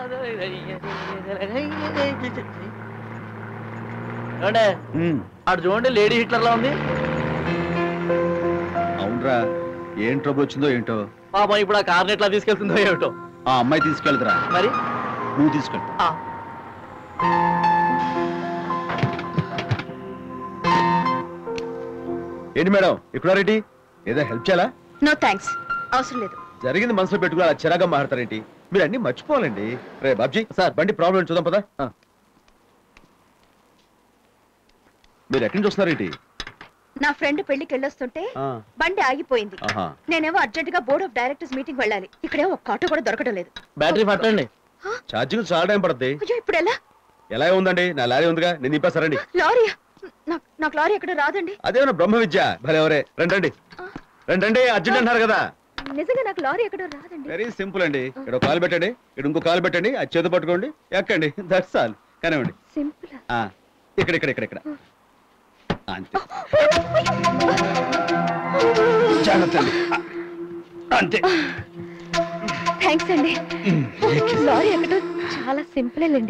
ఏమండే అటు చూడండి లేడీ హిట్లర్ లా ఉంది అవునరా ఏం ట్రబుల్ వచ్చిందో ఏంటో పాపం ఇప్పుడు ఆ కార్ని ఎట్లా తీసుకెళ్తుందో ఏమిటో ఆ అమ్మాయి తీసుకెళ్తురా మరి నువ్వు తీసుకెళ్తా ఆ, ఏంటి మేడం ఇక్కడ రెడ్డి ఏదో హెల్ప్ చేయాలా నో థ్యాంక్స్ అవసరం లేదు జరిగింది మనసులో పెట్టుకుని అలా చిరాగా మాట్లాడతారేంటి మీరు అన్ని మర్చిపోవాలండి రే బాబ్జీ సార్ బండి ప్రాబ్లం చూద్దాం పదా ఆ. మీరు ఎక్కడి నుంచి వస్తున్నారేంటి నా ఫ్రెండ్ పెళ్లికి వెళ్ళొస్తుంటే ఆ. బండి ఆగిపోయింది ఆహా నేనేమో అర్జెంట్ గా బోర్డ్ ఆఫ్ డైరెక్టర్స్ మీటింగ్ వెళ్ళాలి ఇక్కడేమో ఒక్క ఆటో కూడా దొరకడం లేదు బ్యాటరీ పట్టండి ఛార్జింగ్ ఛార్జింగ్ చాలా టైం పడుతుంది అయ్యో ఇప్పుడు ఎలా ఎలా ఉందండి నా లారీ ఉందిగా నేను నింపేస్తారండి లారీ నాకు నాకు లారీ ఎక్కడ రాదండి అదేమన్నా బ్రహ్మ విద్య భలే ఎవరే రండి రండి రండి రండి అర్జెంట్ అంటారు కదా నిజంగా నాకు లారీ ఎక్కడ రాదండి వెరీ సింపుల్ అండి ఇక్కడ ఒక కాలు పెట్టండి ఇక్కడ ఇంకో కాలు పెట్టండి అది చేతి పట్టుకోండి ఎక్కండి దట్స్ ఆల్ కానివ్వండి సింపుల్ ఆ, ఇక్కడ ఇక్కడ ఇక్కడ ఇక్కడ ఆ, అంతే జాగ్రత్త అండి. ఆ, అంతే థ్యాంక్స్ అండి లారీ ఎక్కడం చాలా సింపుల్ అండి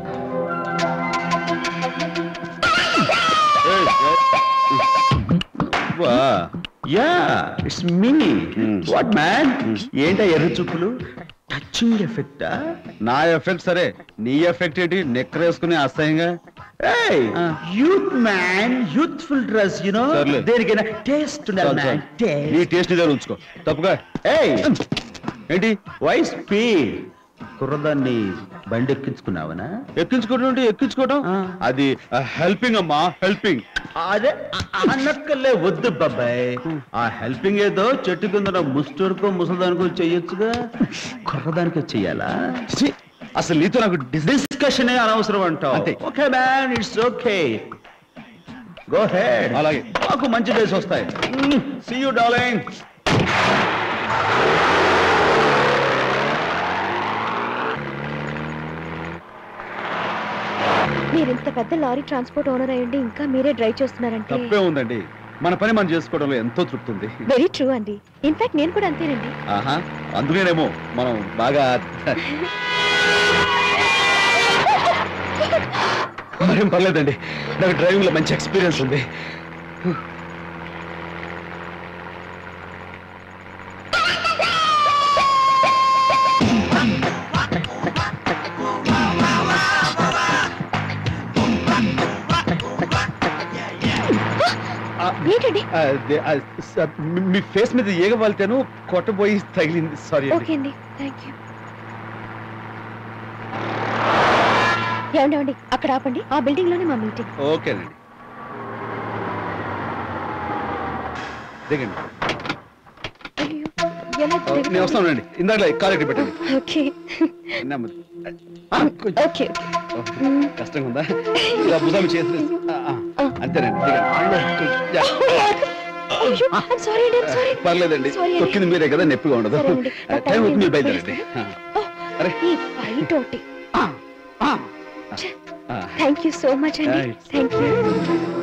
ఏయ్, ఏయ్. వా yeah it's me Hmm. What man ఏంటా ఎర్ర చూపులు టచింగ్ ఎఫెక్టా నా ఎఫెక్ట్ సరే నీ ఎఫెక్ట్ ఏంటి నెక్కరేసుకుని అసహ్యంగా Ah. Youth man youthful dress you know సర్లే. దేనికైనా టేస్ట్ ఉండాలి చాలు, మ్యాన్ చాలు. నీ టేస్ట్ దగ్గర ఉంచుకో తప్పుగా ఏయ్ ఏంటి వై స్పీడ్ కుర్రదాన్ని బండి ఎక్కించుకున్నావనా ఎక్కించుకోవడం ఎక్కించుకోవడం ఆ. అది హెల్పింగ్ అమ్మా హెల్పింగ్ అదే అ- అనక్కలే వద్దు బాబాయ్ ఆ హెల్పింగ్ ఏదో చెట్టు కింద ముస్టూరుకో ముసలిదానికో చెయ్యొచ్చుగా కుర్రదానికో చెయ్యాలా అసలు నీతో నాకు డిస్ డిస్కషన్ అనవసరం అంటావు అంతే. Okay man it's okay go head అలాగే. మాకు మంచి డేస్ వస్తాయి సీ యూ డార్లింగ్ మీరు ఇంత పెద్ద లారీ ట్రాన్స్పోర్ట్ ఓనర్ అయ్యండి ఇంకా మీరే డ్రైవ్ చేస్తున్నారంటే తప్పే ఉందండి మన పని మనం చేసుకోవడంలో ఎంతో తృప్తి ఉంది వెరీ ట్రూ అండి ఇన్ఫాక్ట్ నేను కూడా అంతేనండి ఆహా అందుకేనేమో మనం బాగా మరేం పర్లేదండి నాకు డ్రైవింగ్ లో మంచి ఎక్స్పీరియన్స్ ఉంది ఏంటండి అదే, ఆ, స- మీ- మీ ఫేస్ మీద ఏగ వాళ్తాను కొట్టబోయి తగిలింది సారీ ఓకే అండి థ్యాంక్ యూ ఏమండి ఏమండి అక్కడ ఆపండి ఆ బిల్డింగ్ లోనే మా మీటింగ్ ఓకేనండి దిగండి అయ్యో ఎలా ఓ, నేను వస్తానండి ఇందాక కాలెక్కి పెట్టండి ఓకే నెమ్మది. ఆ, కొంచెం. ఓకే ఓ, కష్టంగా ఉందా ఇలా భుజాలు చేసి ఆ, ఆ, అంతేనండి దిగండి యా. సారీ అండి సారీ పర్లేదండి Sorry అండి. తొక్కింది మీరే కదా నొప్పిగా ఉండదు సరే అండి. ఆ, టైం అవుతుంది మీరు బయలుదేరండి అరే. ఈ బయట ఒకటి ఆ, ఆ. ఛే. ఆ. థ్యాంక్ యూ సో మచ్ అండి Right. Thank you